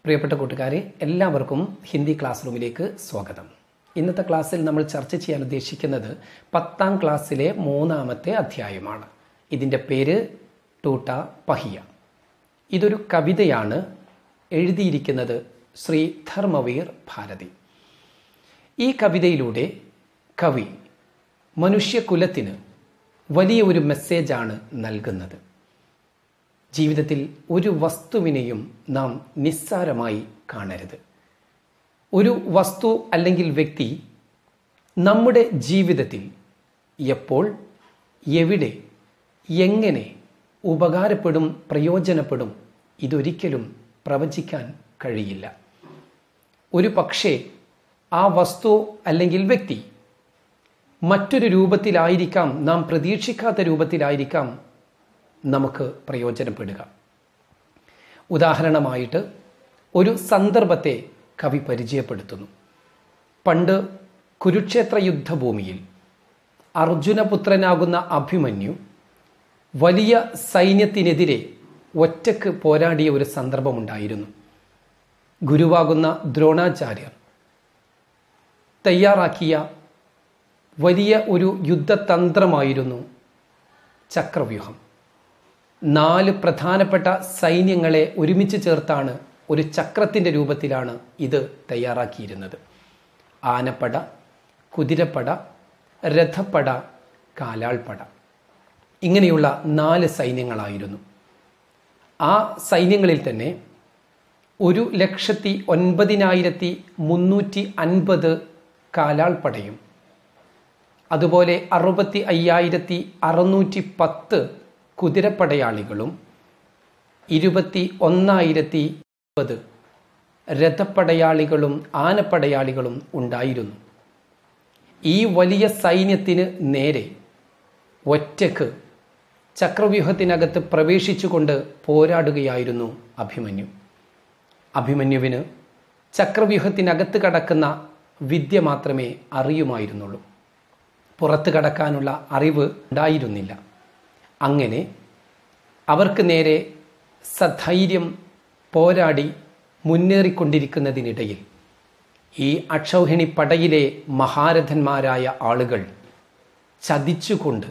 പ്രിയപ്പെട്ട കൂട്ടുകാരെ എല്ലാവർക്കും ഹിന്ദി ക്ലാസ് റൂമിലേക്ക് സ്വാഗതം ഇന്നത്തെ ക്ലാസ്സിൽ നമ്മൾ ചർച്ച ചെയ്യാൻ ഉദ്ദേശിക്കുന്നത് പത്താം ക്ലാസ്സിലെ മൂന്നാമത്തെ അധ്യായമാണ് ഇതിൻ്റെ പേര് ടൂട്ട പഹിയ ഇതൊരു കവിതയാണ് എഴുതിയിരിക്കുന്നത് ശ്രീ ധർമ്മവീർ ഭാരതി ഈ കവിതയിലൂടെ കവി മനുഷ്യകുലത്തിന് വലിയ ഒരു മെസ്സേജാണ് നൽകുന്നത് ജീവിതത്തിൽ ഒരു വസ്തുവിനെയും നാം നിസ്സാരമായി കാണരുത് ഒരു വസ്തു അല്ലെങ്കിൽ വ്യക്തി നമ്മുടെ ജീവിതത്തിൽ എപ്പോൾ എവിടെ എങ്ങനെ ഉപകാരപ്പെടും പ്രയോജനപ്പെടും ഇതൊരിക്കലും പ്രവചിക്കാൻ കഴിയില്ല ഒരു പക്ഷേ ആ വസ്തു അല്ലെങ്കിൽ വ്യക്തി മറ്റൊരു രൂപത്തിലായിരിക്കാം നാം പ്രതീക്ഷിക്കാത്ത രൂപത്തിലായിരിക്കാം നമുക്ക് പ്രയോജനപ്പെടുക ഉദാഹരണമായിട്ട് ഒരു സന്ദർഭത്തെ കവി പരിചയപ്പെടുത്തുന്നു പണ്ട് കുരുക്ഷേത്ര യുദ്ധഭൂമിയിൽ അർജുനപുത്രനാകുന്ന അഭിമന്യു വലിയ സൈന്യത്തിനെതിരെ ഒറ്റക്ക് പോരാടിയ ഒരു സന്ദർഭമുണ്ടായിരുന്നു ഗുരുവാകുന്ന ദ്രോണാചാര്യർ തയ്യാറാക്കിയ വലിയ ഒരു യുദ്ധതന്ത്രമായിരുന്നു ചക്രവ്യൂഹം നാല് പ്രധാനപ്പെട്ട സൈന്യങ്ങളെ ഒരുമിച്ച് ചേർത്താണ് ഒരു ചക്രത്തിൻ്റെ രൂപത്തിലാണ് ഇത് തയ്യാറാക്കിയിരുന്നത് ആനപ്പട കുതിരപ്പട രഥപ്പട കാലാൾപ്പട ഇങ്ങനെയുള്ള നാല് സൈന്യങ്ങളായിരുന്നു ആ സൈന്യങ്ങളിൽ തന്നെ ഒരു ലക്ഷത്തി ഒൻപതിനായിരത്തി മുന്നൂറ്റി അൻപത് കാലാൾപ്പടയും അതുപോലെ അറുപത്തി അയ്യായിരത്തി അറുന്നൂറ്റി പത്ത് കുതിരപ്പടയാളികളും ഇരുപത്തി ഒന്നായിരത്തി മുപ്പത് രഥപ്പടയാളികളും ആനപ്പടയാളികളും ഉണ്ടായിരുന്നു ഈ വലിയ സൈന്യത്തിന് നേരെ ഒറ്റക്ക് ചക്രവ്യൂഹത്തിനകത്ത് പ്രവേശിച്ചുകൊണ്ട് പോരാടുകയായിരുന്നു അഭിമന്യു അഭിമന്യുവിന് ചക്രവ്യൂഹത്തിനകത്ത് കടക്കുന്ന വിദ്യ മാത്രമേ അറിയുമായിരുന്നുള്ളൂ പുറത്ത് കടക്കാനുള്ള അറിവ് ഉണ്ടായിരുന്നില്ല അങ്ങനെ അവർക്ക് നേരെ സധൈര്യം പോരാടി മുന്നേറിക്കൊണ്ടിരിക്കുന്നതിനിടയിൽ ഈ അക്ഷൗഹിണി പടയിലെ മഹാരഥന്മാരായ ആളുകൾ ചതിച്ചുകൊണ്ട്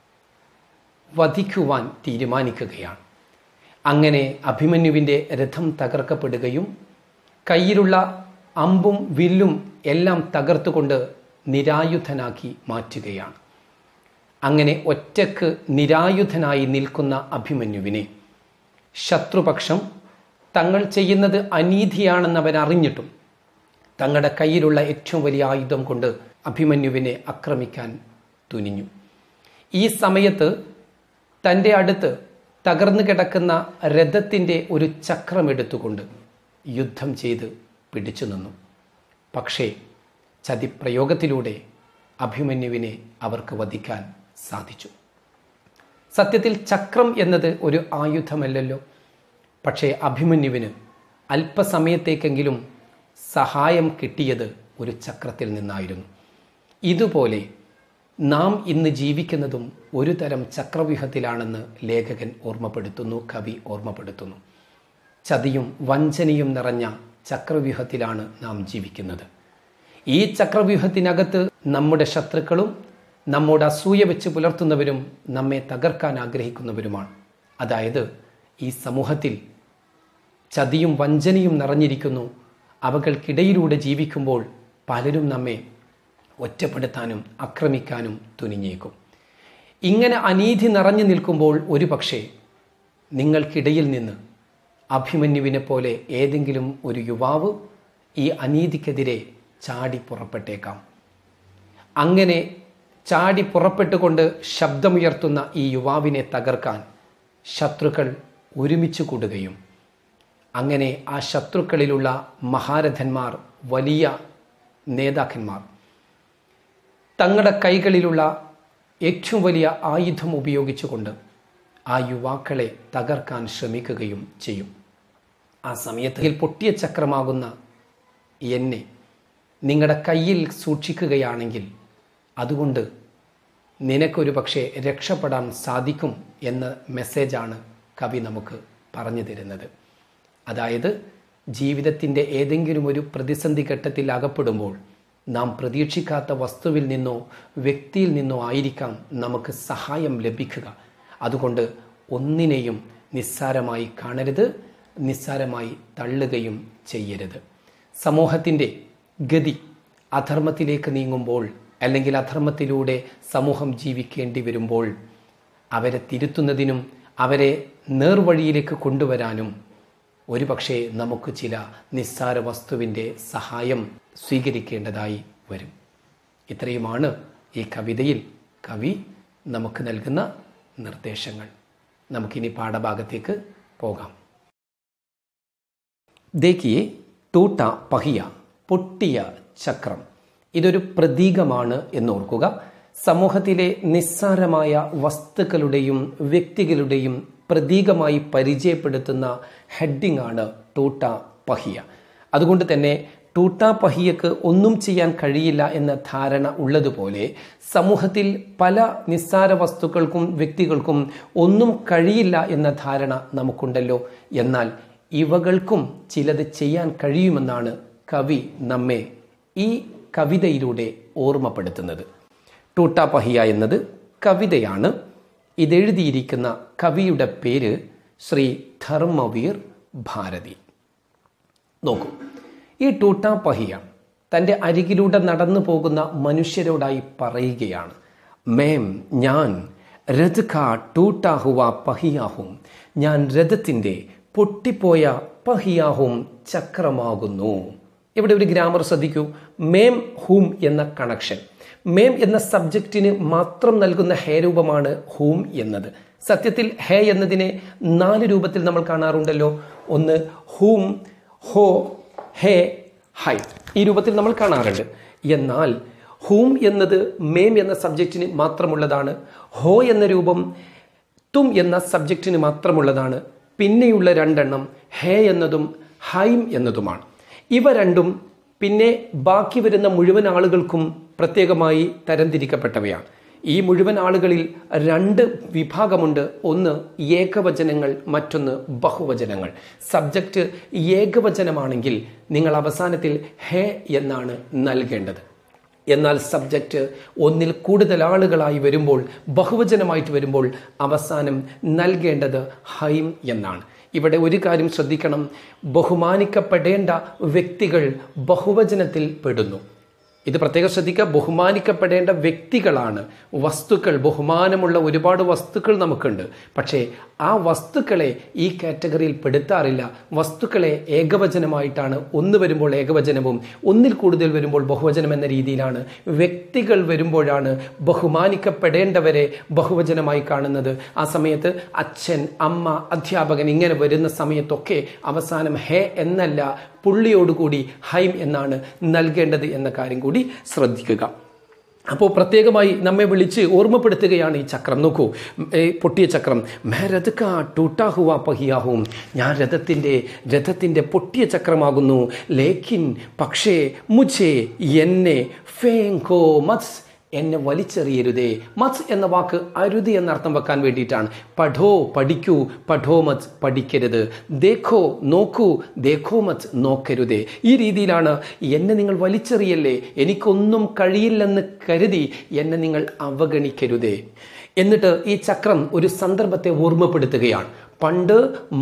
വധിക്കുവാൻ തീരുമാനിക്കുകയാണ് അങ്ങനെ അഭിമന്യുവിൻ്റെ രഥം തകർക്കപ്പെടുകയും കയ്യിലുള്ള അമ്പും വില്ലും എല്ലാം തകർത്തുകൊണ്ട് നിരായുധനാക്കി മാറ്റുകയാണ് അങ്ങനെ ഒറ്റക്ക് നിരായുധനായി നിൽക്കുന്ന അഭിമന്യുവിനെ ശത്രുപക്ഷം തങ്ങൾ ചെയ്യുന്നത് അനീതിയാണെന്ന് അവൻ അറിഞ്ഞിട്ടും തങ്ങളുടെ കയ്യിലുള്ള ഏറ്റവും വലിയ ആയുധം കൊണ്ട് അഭിമന്യുവിനെ ആക്രമിക്കാൻ തുനിഞ്ഞു ഈ സമയത്ത് തൻ്റെ അടുത്ത് തകർന്നു കിടക്കുന്ന രഥത്തിൻ്റെ ഒരു ചക്രം എടുത്തുകൊണ്ട് യുദ്ധം ചെയ്ത് പിടിച്ചു നിന്നു പക്ഷേ ചതിപ്രയോഗത്തിലൂടെ അഭിമന്യുവിനെ അവർക്ക് വധിക്കാൻ സാധിച്ചു സത്യത്തിൽ ചക്രം എന്നത് ഒരു ആയുധമല്ലല്ലോ പക്ഷേ അഭിമന്യുവിന് അല്പസമയത്തേക്കെങ്കിലും സഹായം കിട്ടിയത് ഒരു ചക്രത്തിൽ നിന്നായിരുന്നു ഇതുപോലെ നാം ഇന്ന് ജീവിക്കുന്നതും ഒരു തരം ചക്രവ്യൂഹത്തിലാണെന്ന് ലേഖകൻ ഓർമ്മപ്പെടുത്തുന്നു കവി ഓർമ്മപ്പെടുത്തുന്നു ചതിയും വഞ്ചനയും നിറഞ്ഞ ചക്രവ്യൂഹത്തിലാണ് നാം ജീവിക്കുന്നത് ഈ ചക്രവ്യൂഹത്തിനകത്ത് നമ്മുടെ ശത്രുക്കളും നമ്മോട് അസൂയ വെച്ച് പുലർത്തുന്നവരും നമ്മെ തകർക്കാൻ ആഗ്രഹിക്കുന്നവരുമാണ് അതായത് ഈ സമൂഹത്തിൽ ചതിയും വഞ്ചനയും നിറഞ്ഞിരിക്കുന്നു അവകൾക്കിടയിലൂടെ ജീവിക്കുമ്പോൾ പലരും നമ്മെ ഒറ്റപ്പെടുത്താനും ആക്രമിക്കാനും തുനിഞ്ഞേക്കും ഇങ്ങനെ അനീതി നിറഞ്ഞു നിൽക്കുമ്പോൾ ഒരു പക്ഷേ നിങ്ങൾക്കിടയിൽ നിന്ന് അഭിമന്യുവിനെ പോലെ ഏതെങ്കിലും ഒരു യുവാവ് ഈ അനീതിക്കെതിരെ ചാടി പുറപ്പെട്ടേക്കാം അങ്ങനെ ചാടി പുറപ്പെട്ടുകൊണ്ട് ശബ്ദമുയർത്തുന്ന ഈ യുവാവിനെ തകർക്കാൻ ശത്രുക്കൾ ഒരുമിച്ച് കൂടുകയും അങ്ങനെ ആ ശത്രുക്കളിലുള്ള മഹാരഥന്മാർ വലിയ നേതാക്കന്മാർ തങ്ങളുടെ കൈകളിലുള്ള ഏറ്റവും വലിയ ആയുധം ഉപയോഗിച്ചുകൊണ്ട് ആ യുവാക്കളെ തകർക്കാൻ ശ്രമിക്കുകയും ചെയ്യും ആ സമയത്തിൽ പൊട്ടിയ ചക്രമാകുന്ന എന്നെ നിങ്ങളുടെ കയ്യിൽ സൂക്ഷിക്കുകയാണെങ്കിൽ അതുകൊണ്ട് നിനക്കൊരു പക്ഷേ രക്ഷപ്പെടാൻ സാധിക്കും എന്ന മെസ്സേജാണ് കവി നമുക്ക് പറഞ്ഞു തരുന്നത് അതായത് ജീവിതത്തിൻ്റെ ഏതെങ്കിലും ഒരു പ്രതിസന്ധി ഘട്ടത്തിൽ അകപ്പെടുമ്പോൾ നാം പ്രതീക്ഷിക്കാത്ത വസ്തുവിൽ നിന്നോ വ്യക്തിയിൽ നിന്നോ ആയിരിക്കാം നമുക്ക് സഹായം ലഭിക്കുക അതുകൊണ്ട് ഒന്നിനെയും നിസ്സാരമായി കാണരുത് നിസ്സാരമായി തള്ളുകയും ചെയ്യരുത് സമൂഹത്തിൻ്റെ ഗതി അധർമ്മത്തിലേക്ക് നീങ്ങുമ്പോൾ അല്ലെങ്കിൽ അധർമ്മത്തിലൂടെ സമൂഹം ജീവിക്കേണ്ടി വരുമ്പോൾ അവരെ തിരുത്തുന്നതിനും അവരെ നേർവഴിയിലേക്ക് കൊണ്ടുവരാനും ഒരുപക്ഷെ നമുക്ക് ചില നിസ്സാര വസ്തുവിൻ്റെ സഹായം സ്വീകരിക്കേണ്ടതായി വരും ഇത്രയുമാണ് ഈ കവിതയിൽ കവി നമുക്ക് നൽകുന്ന നിർദ്ദേശങ്ങൾ നമുക്കിനി പാഠഭാഗത്തേക്ക് പോകാം ദേക്കിയെ ടൂട്ട പഹിയ പൊട്ടിയ ചക്രം ഇതൊരു പ്രതീകമാണ് എന്നോർക്കുക സമൂഹത്തിലെ നിസ്സാരമായ വസ്തുക്കളുടെയും വ്യക്തികളുടെയും പ്രതീകമായി പരിചയപ്പെടുത്തുന്ന ഹെഡിംഗ് ആണ് ടൂട്ട പഹിയ അതുകൊണ്ട് തന്നെ ടൂട്ട പഹിയക്ക് ഒന്നും ചെയ്യാൻ കഴിയില്ല എന്ന ധാരണ ഉള്ളതുപോലെ സമൂഹത്തിൽ പല നിസ്സാര വസ്തുക്കൾക്കും വ്യക്തികൾക്കും ഒന്നും കഴിയില്ല എന്ന ധാരണ നമുക്കുണ്ടല്ലോ എന്നാൽ ഇവകൾക്കും ചിലത് ചെയ്യാൻ കഴിയുമെന്നാണ് കവി നമ്മെ ഈ കവിതയിലൂടെ ഓർമ്മപ്പെടുത്തുന്നത് ടൂട്ട പഹിയ എന്നത് കവിതയാണ് ഇതെഴുതിയിരിക്കുന്ന കവിയുടെ പേര് ശ്രീ ധർമ്മവീർ ഭാരതി നോക്കൂ ഈ ടൂട്ട പഹിയ തൻ്റെ അരികിലൂടെ നടന്നു പോകുന്ന മനുഷ്യരോടായി പറയുകയാണ് മേം ഞാൻ രഥ ഖാ ടൂട്ടാ ഹുവ പഹിയാഹും ഞാൻ രഥത്തിൻ്റെ പൊട്ടിപ്പോയ പഹിയാഹും ചക്രമാകുന്നു ഇവിടെ ഒരു ഗ്രാമർ ശ്രദ്ധിക്കൂ മേം ഹൂം എന്ന കണക്ഷൻ മേം എന്ന സബ്ജക്റ്റിന് മാത്രം നൽകുന്ന ഹേ രൂപമാണ് ഹൂം എന്നത് സത്യത്തിൽ ഹേ എന്നതിനെ നാല് രൂപത്തിൽ നമ്മൾ കാണാറുണ്ടല്ലോ ഒന്ന് ഹൂം ഹോ ഹേ ഹൈ ഈ രൂപത്തിൽ നമ്മൾ കാണാറുണ്ട് എന്നാൽ ഹൂം എന്നത് മേം എന്ന സബ്ജക്റ്റിന് മാത്രമുള്ളതാണ് ഹോ എന്ന രൂപം തും എന്ന സബ്ജക്റ്റിന് മാത്രമുള്ളതാണ് പിന്നെയുള്ള രണ്ടെണ്ണം ഹേ എന്നതും ഹൈം എന്നതുമാണ് ഇവ രണ്ടും പിന്നെ ബാക്കി വരുന്ന മുഴുവൻ ആളുകൾക്കും പ്രത്യേകമായി തരംതിരിക്കപ്പെട്ടവയാണ് ഈ മുഴുവൻ ആളുകളിൽ രണ്ട് വിഭാഗമുണ്ട് ഒന്ന് ഏകവചനങ്ങൾ മറ്റൊന്ന് ബഹുവചനങ്ങൾ സബ്ജക്റ്റ് ഏകവചനമാണെങ്കിൽ നിങ്ങൾ അവസാനത്തിൽ ഹേ എന്നാണ് നൽകേണ്ടത് എന്നാൽ സബ്ജക്റ്റ് ഒന്നിൽ കൂടുതൽ ആളുകളായി വരുമ്പോൾ ബഹുവചനമായിട്ട് വരുമ്പോൾ അവസാനം നൽകേണ്ടത് ഹൈം എന്നാണ് ഇവിടെ ഒരു കാര്യം ശ്രദ്ധിക്കണം ബഹുമാനിക്കപ്പെടേണ്ട വ്യക്തികൾ ബഹുവചനത്തിൽ പെടുന്നു ഇത് പ്രത്യേകം ശ്രദ്ധിക്കുക ബഹുമാനിക്കപ്പെടേണ്ട വ്യക്തികളാണ് വസ്തുക്കൾ ബഹുമാനമുള്ള ഒരുപാട് വസ്തുക്കൾ നമുക്കുണ്ട് പക്ഷേ ആ വസ്തുക്കളെ ഈ കാറ്റഗറിയിൽ പെടുത്താറില്ല വസ്തുക്കളെ ഏകവചനമായിട്ടാണ് ഒന്ന് വരുമ്പോൾ ഏകവചനവും ഒന്നിൽ കൂടുതൽ വരുമ്പോൾ ബഹുവചനം എന്ന രീതിയിലാണ് വ്യക്തികൾ വരുമ്പോഴാണ് ബഹുമാനിക്കപ്പെടേണ്ടവരെ ബഹുവചനമായി കാണുന്നത് ആ സമയത്ത് അച്ഛൻ അമ്മ അധ്യാപകൻ ഇങ്ങനെ വരുന്ന സമയത്തൊക്കെ അവസാനം ഹേ എന്നല്ല പുള്ളിയോടുകൂടി ഹൈം എന്നാണ് നൽകേണ്ടത് എന്ന കാര്യം കൂടി ശ്രദ്ധിക്കുക അപ്പോൾ പ്രത്യേകമായി നമ്മെ വിളിച്ച് ഓർമ്മപ്പെടുത്തുകയാണ് ഈ ചക്രം നോക്കൂ ഏ, പൊട്ടിയ ചക്രം മേ രഥക്ക ടൂട്ടാഹുവ പഹിയാഹും ഞാൻ രഥത്തിൻ്റെ രഥത്തിൻ്റെ പൊട്ടിയ ചക്രമാകുന്നു ലേക്കിൻ പക്ഷേ മുझे എന്നെ ഫേങ്കോ മത്സ് എന്നെ വലിച്ചെറിയരുതേ മത്സ് എന്ന വാക്ക് അരുത് എന്നർത്ഥം വെക്കാൻ വേണ്ടിയിട്ടാണ് പഠോ പഠിക്കൂ പഠോ മത് പഠിക്കരുത് ദേഖോ നോക്കൂ ദേഖോ മത് നോക്കരുതേ ഈ രീതിയിലാണ് എന്നെ നിങ്ങൾ വലിച്ചെറിയല്ലേ എനിക്കൊന്നും കഴിയില്ലെന്ന് കരുതി എന്നെ നിങ്ങൾ അവഗണിക്കരുതേ എന്നിട്ട് ഈ ചക്രം ഒരു സന്ദർഭത്തെ ഓർമ്മപ്പെടുത്തുകയാണ് പണ്ട്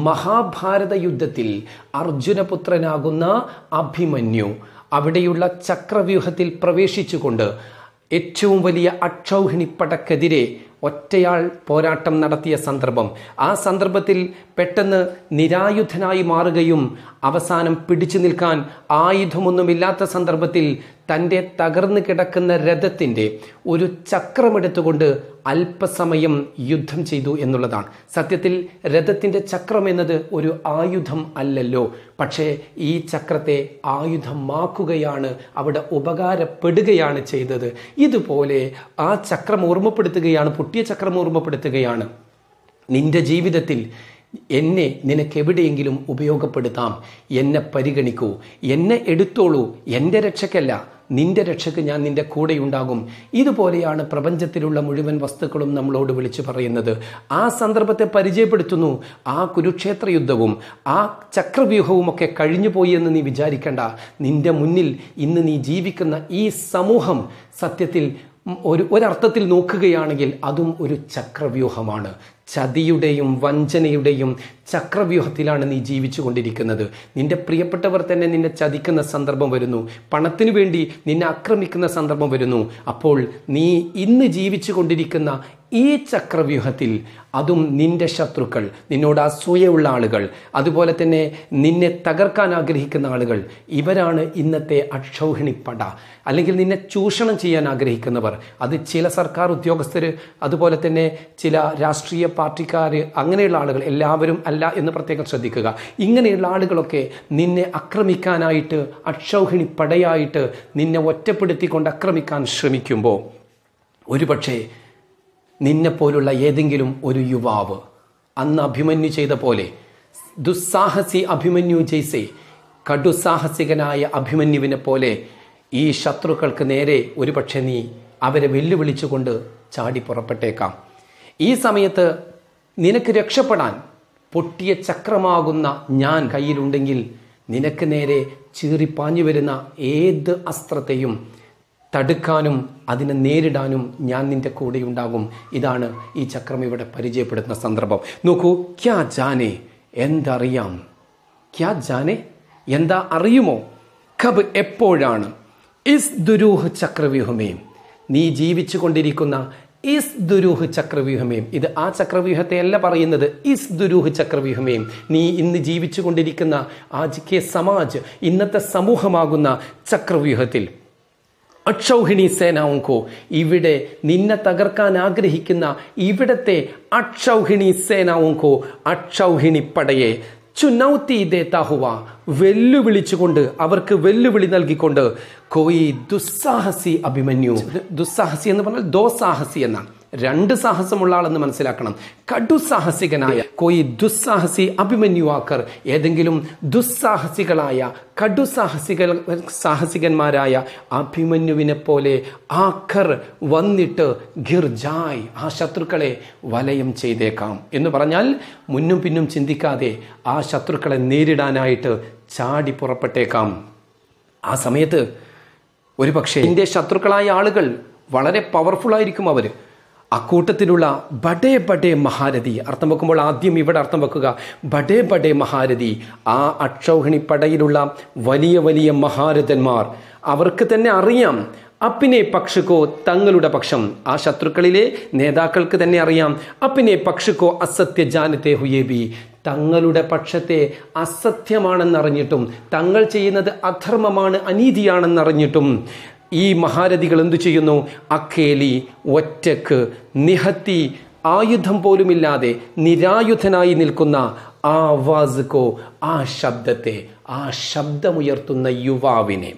മഹാഭാരത യുദ്ധത്തിൽ അർജുനപുത്രനാകുന്ന അഭിമന്യു അവിടെയുള്ള ചക്രവ്യൂഹത്തിൽ പ്രവേശിച്ചുകൊണ്ട് ഏറ്റവും വലിയ അക്ഷൗഹിണിപ്പടക്കെതിരെ ഒറ്റയാൾ പോരാട്ടം നടത്തിയ സന്ദർഭം ആ സന്ദർഭത്തിൽ പെട്ടെന്ന് നിരായുധനായി മാറുകയും അവസാനം പിടിച്ചു നിൽക്കാൻ ആയുധമൊന്നുമില്ലാത്ത സന്ദർഭത്തിൽ തൻ്റെ തകർന്നു കിടക്കുന്ന രഥത്തിൻ്റെ ഒരു ചക്രമെടുത്തുകൊണ്ട് അല്പസമയം യുദ്ധം ചെയ്തു എന്നുള്ളതാണ് സത്യത്തിൽ രഥത്തിൻ്റെ ചക്രം എന്നത് ഒരു ആയുധം അല്ലല്ലോ പക്ഷേ ഈ ചക്രത്തെ ആയുധമാക്കുകയാണ് അവിടെ ഉപകാരപ്പെടുകയാണ് ചെയ്തത് ഇതുപോലെ ആ ചക്രം ഓർമ്മപ്പെടുത്തുകയാണ് പൊട്ടിയ ചക്രം ഓർമ്മപ്പെടുത്തുകയാണ് നിന്റെ ജീവിതത്തിൽ എന്നെ നിനക്ക് എവിടെയെങ്കിലും ഉപയോഗപ്പെടുത്താം എന്നെ പരിഗണിക്കൂ എന്നെ എടുത്തോളൂ എൻ്റെ രക്ഷയ്ക്കല്ല നിന്റെ രക്ഷയ്ക്ക് ഞാൻ നിന്റെ കൂടെയുണ്ടാകും ഇതുപോലെയാണ് പ്രപഞ്ചത്തിലുള്ള മുഴുവൻ വസ്തുക്കളും നമ്മളോട് വിളിച്ചു പറയുന്നത് ആ സന്ദർഭത്തെ പരിചയപ്പെടുത്തുന്നു ആ കുരുക്ഷേത്ര യുദ്ധവും ആ ചക്രവ്യൂഹവും ഒക്കെ കഴിഞ്ഞു പോയി എന്ന് നീ വിചാരിക്കേണ്ട നിന്റെ മുന്നിൽ ഇന്ന് നീ ജീവിക്കുന്ന ഈ സമൂഹം സത്യത്തിൽ ഒരു ഒരർത്ഥത്തിൽ നോക്കുകയാണെങ്കിൽ അതും ഒരു ചക്രവ്യൂഹമാണ് ചതിയുടെയും വഞ്ചനയുടെയും ചക്രവ്യൂഹത്തിലാണ് നീ ജീവിച്ചു കൊണ്ടിരിക്കുന്നത് നിന്റെ പ്രിയപ്പെട്ടവർ തന്നെ നിന്നെ ചതിക്കുന്ന സന്ദർഭം വരുന്നു പണത്തിനു വേണ്ടി നിന്നെ ആക്രമിക്കുന്ന സന്ദർഭം വരുന്നു അപ്പോൾ നീ ഇന്ന് ജീവിച്ചു കൊണ്ടിരിക്കുന്ന ഈ ചക്രവ്യൂഹത്തിൽ അതും നിന്റെ ശത്രുക്കൾ നിന്നോട് അസൂയുള്ള ആളുകൾ അതുപോലെ തന്നെ നിന്നെ തകർക്കാൻ ആഗ്രഹിക്കുന്ന ആളുകൾ ഇവരാണ് ഇന്നത്തെ അക്ഷൗഹിണിപ്പട അല്ലെങ്കിൽ നിന്നെ ചൂഷണം ചെയ്യാൻ ആഗ്രഹിക്കുന്നവർ അത് ചില സർക്കാർ ഉദ്യോഗസ്ഥർ അതുപോലെ തന്നെ ചില രാഷ്ട്രീയ പാർട്ടിക്കാർ അങ്ങനെയുള്ള ആളുകൾ എല്ലാവരും അല്ല എന്ന് പ്രത്യേകം ശ്രദ്ധിക്കുക ഇങ്ങനെയുള്ള ആളുകളൊക്കെ നിന്നെ ആക്രമിക്കാനായിട്ട് അക്ഷൗഹിണി പടയായിട്ട് നിന്നെ ഒറ്റപ്പെടുത്തിക്കൊണ്ട് ആക്രമിക്കാൻ ശ്രമിക്കുമ്പോൾ ഒരുപക്ഷെ നിന്നെപ്പോലുള്ള ഏതെങ്കിലും ഒരു യുവാവ് അന്ന് അഭിമന്യു ചെയ്ത പോലെ ദുസ്സാഹസി അഭിമന്യു ജയ്സെ കടുസാഹസികനായ അഭിമന്യുവിനെ പോലെ ഈ ശത്രുക്കൾക്ക് നേരെ ഒരുപക്ഷെ നീ അവരെ വെല്ലുവിളിച്ചുകൊണ്ട് ചാടി പുറപ്പെട്ടേക്കാം ഈ സമയത്ത് നിനക്ക് രക്ഷപ്പെടാൻ പൊട്ടിയ ചക്രമാകുന്ന ഞാൻ കയ്യിലുണ്ടെങ്കിൽ നിനക്ക് നേരെ ചീറിപ്പാഞ്ഞു വരുന്ന ഏത് അസ്ത്രത്തെയും തടുക്കാനും അതിനെ നേരിടാനും ഞാൻ നിന്റെ കൂടെയുണ്ടാകും ഇതാണ് ഈ ചക്രം ഇവിടെ പരിചയപ്പെടുത്തുന്ന സന്ദർഭം നോക്കൂ ക്യാ ജാനെ എന്തറിയാം ക്യാ ജാനെ എന്താ അറിയുമോ ഖബ് എപ്പോഴാണ് ഇസ് ദുരൂഹ് ചക്രവ്യൂഹമേ നീ ജീവിച്ചു കൊണ്ടിരിക്കുന്ന ഇസ് ദുരൂഹ് ചക്രവ്യൂഹമേം ഇത് ആ ചക്രവ്യൂഹത്തെ അല്ല പറയുന്നത് ഇസ് ദുരൂഹ് ചക്രവ്യൂഹമേം നീ ഇന്ന് ജീവിച്ചു കൊണ്ടിരിക്കുന്ന ആജ് കെ സമാജ് ഇന്നത്തെ സമൂഹമാകുന്ന ചക്രവ്യൂഹത്തിൽ അക്ഷൗഹിണി സേനാവുങ്കോ ഇവിടെ നിന്നെ തകർക്കാൻ ആഗ്രഹിക്കുന്ന ഇവിടത്തെ അക്ഷൗഹിണി സേനാവുങ്കോ അക്ഷൗഹിണി പടയെ ചുനൗത്തി ദേത്താ ഹുവ വെല്ലുവിളിച്ചുകൊണ്ട് അവർക്ക് വെല്ലുവിളി നൽകിക്കൊണ്ട് കോയി ദുസ്സാഹസി അഭിമന്യു ദുസ്സാഹസി എന്ന് പറഞ്ഞാൽ ദോസാഹസി എന്നാണ് രണ്ട് സാഹസമുള്ള ആളെന്ന് മനസ്സിലാക്കണം കടുസാഹസികനായ കോയി ദുസ്സാഹസി അഭിമന്യുവാക്കർ ഏതെങ്കിലും ദുസ്സാഹസികളായ കടുസാഹസിക സാഹസികന്മാരായ അഭിമന്യുവിനെ പോലെ ആഖർ വന്നിട്ട് ഗിർജായ് ആ ശത്രുക്കളെ വലയം ചെയ്തേക്കാം എന്ന് പറഞ്ഞാൽ മുന്നും പിന്നും ചിന്തിക്കാതെ ആ ശത്രുക്കളെ നേരിടാനായിട്ട് ചാടി പുറപ്പെട്ടേക്കാം ആ സമയത്ത് ഒരു പക്ഷേ എൻ്റെ ശത്രുക്കളായ ആളുകൾ വളരെ പവർഫുൾ ആയിരിക്കും അവർ അക്കൂട്ടത്തിലുള്ള ബഡേ ബഡേ മഹാരഥി അർത്ഥം വെക്കുമ്പോൾ ആദ്യം ഇവിടെ അർത്ഥം വെക്കുക ബഡേ ബഡേ മഹാരഥി ആ അക്ഷൗഹിണി പടയിലുള്ള വലിയ വലിയ മഹാരഥന്മാർ അവർക്ക് തന്നെ അറിയാം അപ്പിനെ പക്ഷക്കോ തങ്ങളുടെ പക്ഷം ആ ശത്രുക്കളിലെ നേതാക്കൾക്ക് തന്നെ അറിയാം അപ്പിനെ പക്ഷക്കോ അസത്യ ജാനത്തെ ഹുയേബി തങ്ങളുടെ പക്ഷത്തെ അസത്യമാണെന്നറിഞ്ഞിട്ടും തങ്ങൾ ചെയ്യുന്നത് അധർമ്മമാണ് അനീതിയാണെന്നറിഞ്ഞിട്ടും ഈ മഹാരഥികൾ എന്തു ചെയ്യുന്നു അക്കേലി ഒറ്റക്ക് നിഹത്തി ആയുധം പോലുമില്ലാതെ നിരായുധനായി നിൽക്കുന്ന ആ വാസുക്കോ ആ ശബ്ദത്തെ ആ ശബ്ദമുയർത്തുന്ന യുവാവിനെ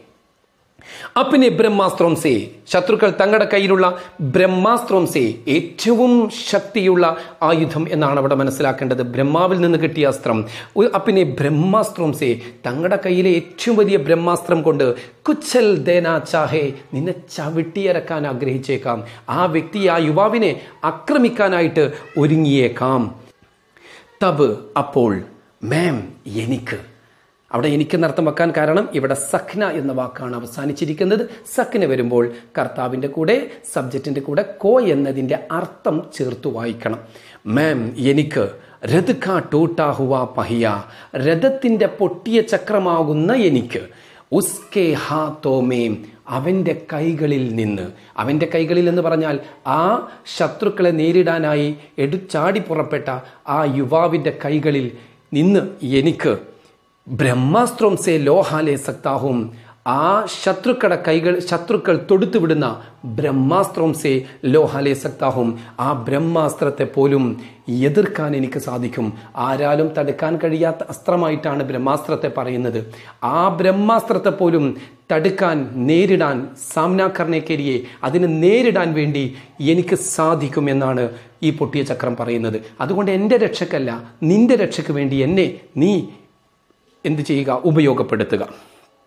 അപ്പിനെ ബ്രഹ്മാസ്ത്രം സേ ശത്രുക്കൾ തങ്ങളുടെ കയ്യിലുള്ള ബ്രഹ്മാസ്ത്രം സേ ഏറ്റവും ശക്തിയുള്ള ആയുധം എന്നാണ് അവിടെ മനസ്സിലാക്കേണ്ടത് ബ്രഹ്മാവിൽ നിന്ന് കിട്ടിയ അസ്ത്രം അപ്പിനെ ബ്രഹ്മാസ്ത്രം സേ തങ്ങളുടെ കയ്യിലെ ഏറ്റവും വലിയ ബ്രഹ്മാസ്ത്രം കൊണ്ട് കുച്ചൽ ദേനാ ചാഹേ നിന്നെ ചവിട്ടിയിറക്കാൻ ആഗ്രഹിച്ചേക്കാം ആ വ്യക്തി ആ യുവാവിനെ ആക്രമിക്കാനായിട്ട് ഒരുങ്ങിയേക്കാം തബ് അപ്പോൾ മാം എനിക്ക് അവിടെ എനിക്ക് നർത്ഥം വെക്കാൻ കാരണം ഇവിടെ സഖ്ന എന്ന വാക്കാണ് അവസാനിച്ചിരിക്കുന്നത് സഖ്ന വരുമ്പോൾ കർത്താവിൻ്റെ കൂടെ സബ്ജക്റ്റിൻ്റെ കൂടെ കോ എന്നതിൻ്റെ അർത്ഥം ചേർത്ത് വായിക്കണം മാം എനിക്ക് രഥുഖ ടൂട്ടാ ഹുവ പഹിയ രഥത്തിൻ്റെ പൊട്ടിയ ചക്രമാകുന്ന എനിക്ക് ഉസ്കെ ഹാ തോമേം അവൻ്റെ കൈകളിൽ നിന്ന് അവൻ്റെ കൈകളിൽ എന്ന് പറഞ്ഞാൽ ആ ശത്രുക്കളെ നേരിടാനായി എടുച്ചാടി പുറപ്പെട്ട ആ യുവാവിൻ്റെ കൈകളിൽ നിന്ന് എനിക്ക് ബ്രഹ്മാസ്ത്രം സേ ലോഹാലെ സക്താഹും ആ ശത്രുക്കളുടെ കൈകൾ ശത്രുക്കൾ തൊടുത്തുവിടുന്ന ബ്രഹ്മാസ്ത്രം സേ ലോഹാലെ സക്താഹും ആ ബ്രഹ്മാസ്ത്രത്തെ പോലും എതിർക്കാൻ എനിക്ക് സാധിക്കും ആരാലും തടുക്കാൻ കഴിയാത്ത അസ്ത്രമായിട്ടാണ് ബ്രഹ്മാസ്ത്രത്തെ പറയുന്നത് ആ ബ്രഹ്മാസ്ത്രത്തെ പോലും തടുക്കാൻ നേരിടാൻ സാമ്നാക്കർണേക്കരിയെ അതിനെ നേരിടാൻ വേണ്ടി എനിക്ക് സാധിക്കുമെന്നാണ് ഈ പൊട്ടിയ ചക്രം പറയുന്നത് അതുകൊണ്ട് എൻ്റെ രക്ഷക്കല്ല നിന്റെ രക്ഷയ്ക്ക് വേണ്ടി എന്നെ നീ എന്ത് ചെയ്യുക ഉപയോഗപ്പെടുത്തുക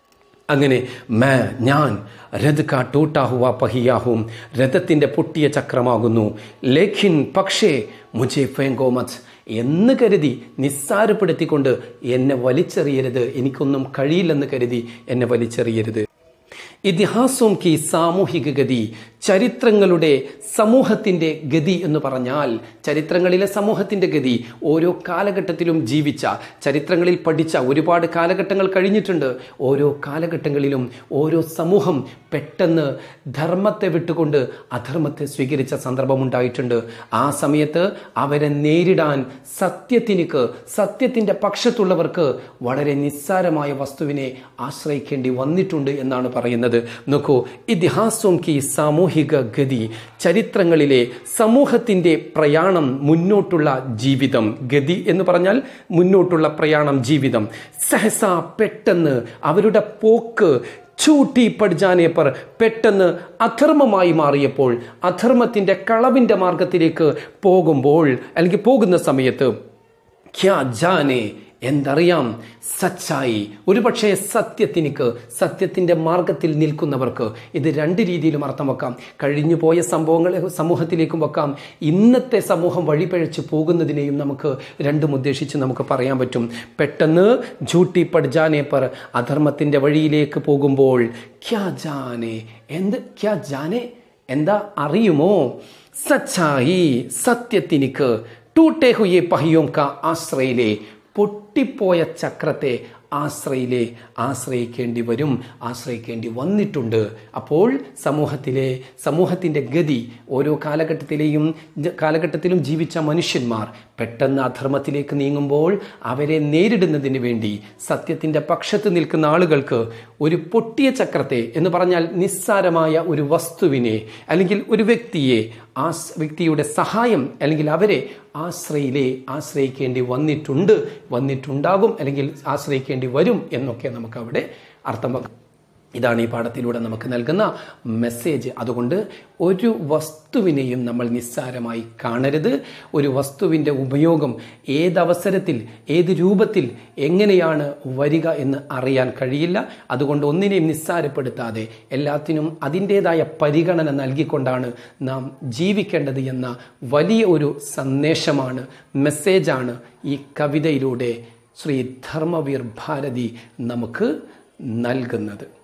അങ്ങനെ മേ ഞാൻ രഥ കാ ടൂട്ടാ ഹുവ പഹിയാഹും രഥത്തിന്റെ പൊട്ടിയ ചക്രമാകുന്നു ലേഖിൻ പക്ഷേ മുജെ ഫേങ്കോമത് എന്ന് കരുതി നിസ്സാരപ്പെടുത്തിക്കൊണ്ട് എന്നെ വലിച്ചെറിയരുത് എനിക്കൊന്നും കഴിയില്ലെന്ന് കരുതി എന്നെ വലിച്ചെറിയരുത് ഇതിഹാസവും കി സാമൂഹിക ഗതി ചരിത്രങ്ങളുടെ സമൂഹത്തിന്റെ ഗതി എന്ന് പറഞ്ഞാൽ ചരിത്രങ്ങളിലെ സമൂഹത്തിന്റെ ഗതി ഓരോ കാലഘട്ടത്തിലും ജീവിച്ച ചരിത്രങ്ങളിൽ പഠിച്ച ഒരുപാട് കാലഘട്ടങ്ങൾ കഴിഞ്ഞിട്ടുണ്ട് ഓരോ കാലഘട്ടങ്ങളിലും ഓരോ സമൂഹം പെട്ടെന്ന് ധർമ്മത്തെ വിട്ടുകൊണ്ട് അധർമ്മത്തെ സ്വീകരിച്ച സന്ദർഭമുണ്ടായിട്ടുണ്ട് ആ സമയത്ത് അവരെ നേരിടാൻ സത്യത്തിനിക്ക് സത്യത്തിന്റെ പക്ഷത്തുള്ളവർക്ക് വളരെ നിസ്സാരമായ വസ്തുവിനെ ആശ്രയിക്കേണ്ടി വന്നിട്ടുണ്ട് എന്നാണ് പറയുന്നത് നോക്കൂ ഇതിഹാസവും കി സാമൂഹിക ഗതി ചരിത്രങ്ങളിലെ സമൂഹത്തിന്റെ പ്രയാണം മുന്നോട്ടുള്ള ജീവിതം ഗതി എന്ന് പറഞ്ഞാൽ മുന്നോട്ടുള്ള പ്രയാണം ജീവിതം സഹസ പെട്ടെന്ന് അവരുടെ പോക്ക് ചൂട്ടി പഠിജാനെ പർ പെട്ടെന്ന് അധർമ്മമായി മാറിയപ്പോൾ അധർമ്മത്തിന്റെ കളവിന്റെ മാർഗത്തിലേക്ക് പോകുമ്പോൾ അല്ലെങ്കിൽ പോകുന്ന സമയത്ത് ക്യാ ജാനെ എന്തറിയാം സച്ചായി ഒരുപക്ഷെ സത്യത്തിനിക്ക് സത്യത്തിന്റെ മാർഗത്തിൽ നിൽക്കുന്നവർക്ക് ഇത് രണ്ട് രീതിയിലും അർത്ഥം വെക്കാം കഴിഞ്ഞു പോയ സംഭവങ്ങളെ സമൂഹത്തിലേക്കും വെക്കാം ഇന്നത്തെ സമൂഹം വഴിപഴച്ച് പോകുന്നതിനെയും നമുക്ക് രണ്ടും ഉദ്ദേശിച്ച് നമുക്ക് പറയാൻ പറ്റും പെട്ടെന്ന് ജൂട്ടി പഠിജാനെ പർ അധർമ്മത്തിന്റെ വഴിയിലേക്ക് പോകുമ്പോൾ ക്യാ ജാനെ എന്ത് ക്യാ ജാനെ എന്താ അറിയുമോ സച്ചായി സത്യത്തിനിക്ക് ടൂട്ടേ ഹുയെ പഹിയോം കാ ആശ്രയിലെ പൊട്ടിപ്പോയ ചക്രത്തെ ആശ്രയിലെ ആശ്രയിക്കേണ്ടി വരും ആശ്രയിക്കേണ്ടി വന്നിട്ടുണ്ട് അപ്പോൾ സമൂഹത്തിലെ സമൂഹത്തിൻ്റെ ഗതി ഓരോ കാലഘട്ടത്തിലെയും കാലഘട്ടത്തിലും ജീവിച്ച മനുഷ്യന്മാർ പെട്ടെന്ന് അധർമ്മത്തിലേക്ക് നീങ്ങുമ്പോൾ അവരെ നേരിടുന്നതിന് വേണ്ടി സത്യത്തിൻ്റെ പക്ഷത്ത് നിൽക്കുന്ന ആളുകൾക്ക് ഒരു പൊട്ടിയ ചക്രത്തെ എന്ന് പറഞ്ഞാൽ നിസ്സാരമായ ഒരു വസ്തുവിനെ അല്ലെങ്കിൽ ഒരു വ്യക്തിയെ ആ വ്യക്തിയുടെ സഹായം അല്ലെങ്കിൽ അവരെ ആശ്രയിലെ ആശ്രയിക്കേണ്ടി വന്നിട്ടുണ്ട് വന്നിട്ടുണ്ടാകും അല്ലെങ്കിൽ ആശ്രയിക്കേണ്ടി വരും എന്നൊക്കെ നമുക്ക് അവിടെ അർത്ഥം ഇതാണ് ഈ പാഠത്തിലൂടെ നമുക്ക് നൽകുന്ന മെസ്സേജ് അതുകൊണ്ട് ഒരു വസ്തുവിനെയും നമ്മൾ നിസ്സാരമായി കാണരുത് ഒരു വസ്തുവിൻ്റെ ഉപയോഗം ഏതവസരത്തിൽ ഏത് രൂപത്തിൽ എങ്ങനെയാണ് വരിക എന്ന് അറിയാൻ കഴിയില്ല അതുകൊണ്ട് ഒന്നിനെയും നിസ്സാരപ്പെടുത്താതെ എല്ലാത്തിനും അതിൻ്റേതായ പരിഗണന നൽകിക്കൊണ്ടാണ് നാം ജീവിക്കേണ്ടത് എന്ന വലിയ ഒരു സന്ദേശമാണ് മെസ്സേജാണ് ഈ കവിതയിലൂടെ ശ്രീ ധർമ്മവീർ ഭാരതി നമുക്ക് നൽകുന്നത്